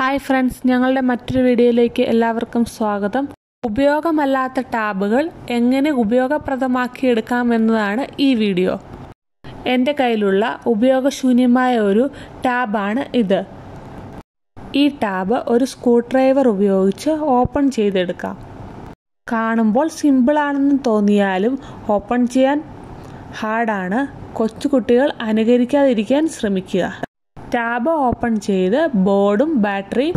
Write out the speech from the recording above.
hi friends ഞങ്ങളുടെ മറ്റൊരു വീഡിയോയിലേക്ക് എല്ലാവർക്കും സ്വാഗതം ഉപയോഗമല്ലാത്ത ടാബുകൾ എങ്ങനെ ഉപയോഗപ്രദമാക്കിയെടുക്കാമെന്നതാണ് ഈ വീഡിയോ എൻ്റെ കയ്യിലുള്ള ഉപയോഗശൂന്യമായ ഒരു ടാബാണ് ഇത് ഈ ടാബ് ഒരു സ്ക്രൂ ഡ്രൈവർ ഉപയോഗിച്ച് ഓപ്പൺ ചെയ്തെടുക്കാം കാണുമ്പോൾ സിമ്പിളാണെന്ന് തോന്നിയാലും ഓപ്പൺ ചെയ്യാൻ ഹാർഡാണ് കൊച്ചുകുട്ടികൾ അനുകരിക്കാതിരിക്കാൻ ശ്രമിക്കുക ടാബ് ഓപ്പൺ ചെയ്ത് ബോർഡും ബാറ്ററിയും